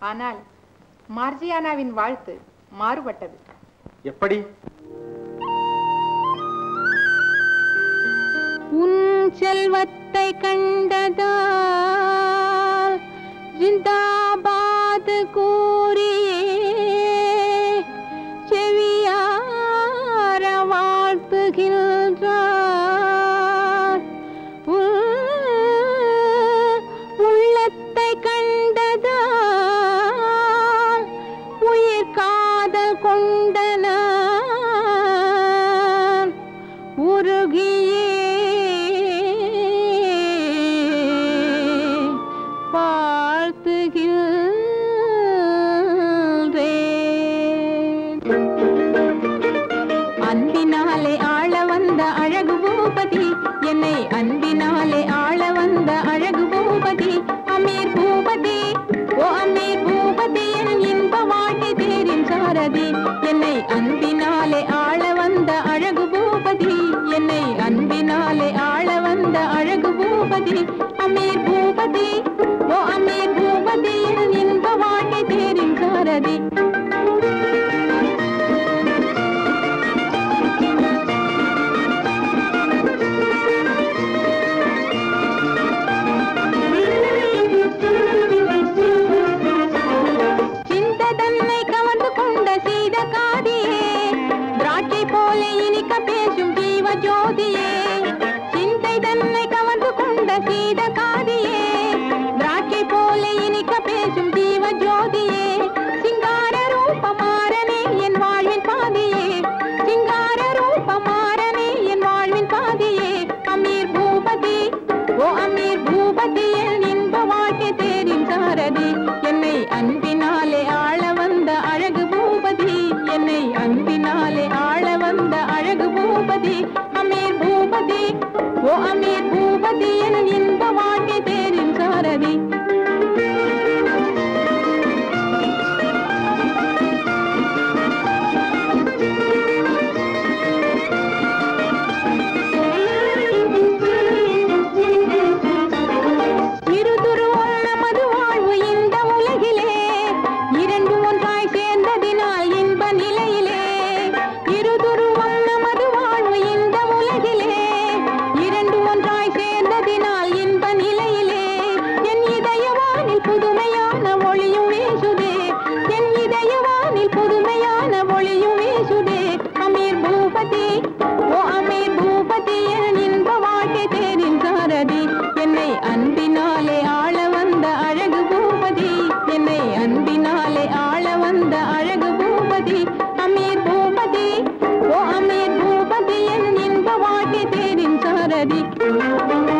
ஆனால் மார்ஜியானாவின் வாழ்த்து மாறுபட்டது எப்படி உன் செல்வத்தை கண்டதால் ஜிந்தாபாத் கூறியே செவியார வாழ்த்துகின்றார் உன் உள்ளத்தை கண்டதால் உயிர் காதல் கொண்ட நான் உருகியே வாழ்த்துகின்றேன் அன்பினாலே ஆள வந்த அழகு பூபதி என்னை அன்பினாலே ஆள வந்த அழகு பூபதி அமீர் பூபதி ஓ அமீர் பூபதி என் இன்ப வாழ்க்கை தேரின் சாரதி என்னை அன்பினாலே ஆள வந்த அழகு பூபதி என்னை அன்பினாலே ஆள வந்த அழகு பூபதி அமீர் பூபதி ஓ அமீர் பூபதி என் இன்ப வாழ்க்கை தேரின் சாரதி சிந்த தன்னை கவர்ந்து கொண்ட சீத காதியே திராட்சை போல இனிக்க பேசும் ஜீவ ஜோதியே சிந்தை தன்னை கவர்ந்து கொண்ட சீத காதியே திராட்சை போல இனிக்க பேசும் ஜீவ ஜோதியே சிங்கார ரூபமாறனே என் வாழ்வின் பாதியே சிங்கார ரூபமாறனே என் வாழ்வின் பாதியே அமீர் பூபதி ஓ அமீர் பூபதி என் இன்ப வாழ்க்கை தேரின் சாரதி என்னை அன்பினாலே ஆள வந்த அழகு பூபதி என்னை அன்பினாலே ஆள வந்த அழகு பூபதி அமீர் பூபதி ஓ அமீர் பூபதி என் இன்ப வாழ்க்கை தேரின் சாரதி இருதுருவம் நமது வாழ்வு இந்த உலகிலே இரண்டு ஒன்றாய் சேர்ந்ததினால் இன்ப நிலையிலே இருதுருவம் நமது வாழ்வு இந்த உலகிலே இரண்டு ஒன்றாய் சேர்ந்ததினால் இன்ப நிலையிலே என் இதயவானில் புதுமையான ஒளியும் வீசுதே என் இதயவானில் புதுமையான ஒளியும் வீசுதே அமீர் பூபதி ஓ அமீர் பூபதி என் இன்ப வாழ்க்கை தேரின் சாரதி என்னை அன்பினாலே ஆள வந்த அழகு பூபதி என்னை அன்பினாலே ஆள வந்த அழகு பூபதி அமீர் பூபதி ஓ அமீர் பூபதி என் இன்ப வாழ்க்கை தேரின் சாரதி